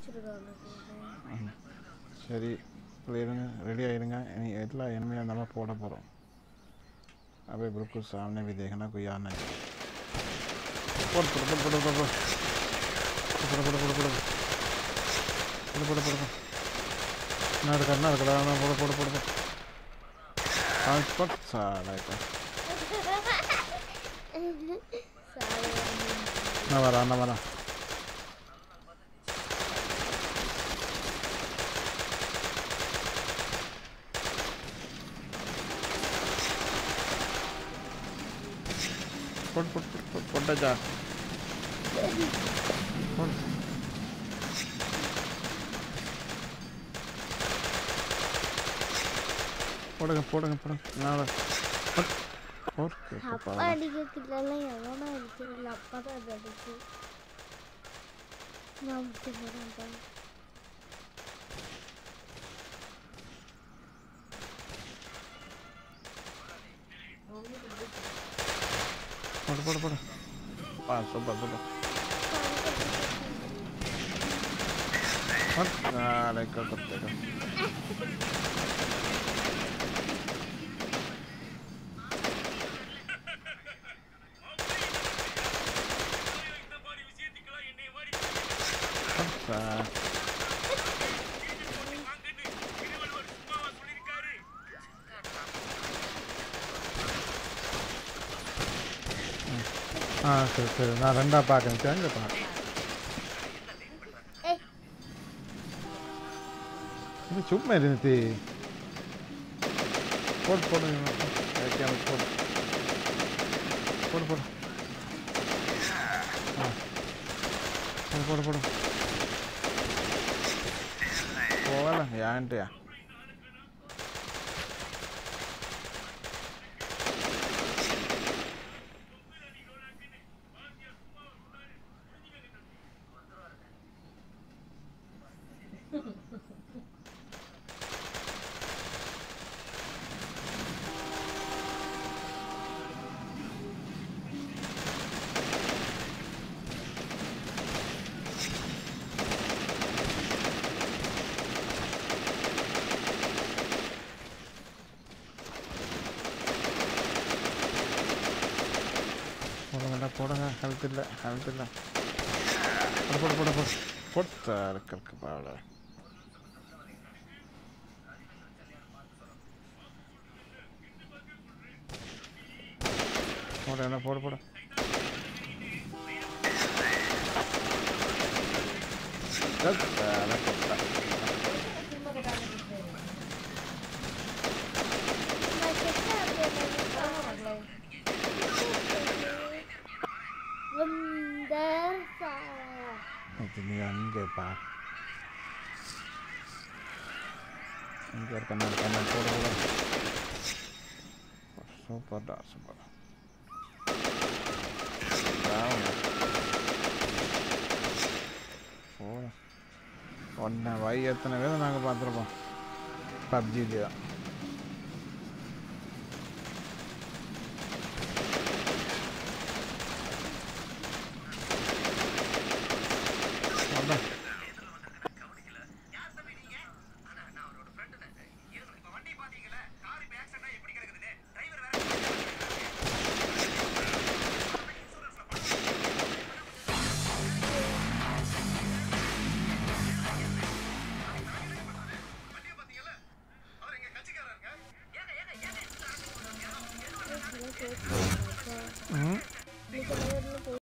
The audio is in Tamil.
வச்சிருக்காங்க ம். சரி இப்படி இருங்க रेडी ஆயிருங்க இனி எல்லாம் இனிமையாக இருந்தாலும் போட போகிறோம் अबे बिल्कुल सामने भी देखना कोई आ नहीं पड़ पड़ पड़ पड़ पड़ पड़ पड़ पड़ पड़ पड़ पड़ पड़ पड़ पड़ நடக்க நடக்கடா நான் போட போட போட பாஞ்ச் பட் சாடா நான் வரேன் நான் வரேன் போட் போட் போட் போட் போட்டாச்சா போடு. போடுங்க போடுங்க போடுங்க நான் போட். போட். அப்பா அடிக்கிறதுல எவனா அடிக்கிறதுல அப்பா தான் அது அடிச்சு நான் விட்டு போறேன் போடு போடு போடு ஆ சூப்பர் சூப்பர் போட். நாளைக்கு கொடுத்துருக்கேன் சார் ஆ சரி சரி நான் ரெண்டாக பார்க்குறேன் தெரிஞ்ச பார்க்க ஏய் இது சும்மா இருந்துச்சு போடு போடு கேமரா போடு போடு போடு ஆ போடு போடு போடு போகல ஏன்ட்டியா போடுங்கடா போடுங்க ஹெல்த் இல்லை ஹெல்த் இல்லை போடு போடு போடு போடு போட்டு இருக்கு பாவல போடு என்ன போடு போடு கத்தால கத்தா. நான் கெட்ட அப்படியே வந்தர் சாயா இது நீ அங்கே பா இங்கே இருக்க நான் இருக்க நான் போட போட சூப்பர்டா சூப்பர் போட ஒன்றை வை எத்தனை பேரை நாங்கள் பார்த்துருப்போம் பப்ஜிலே தான் அதான் ம் நீ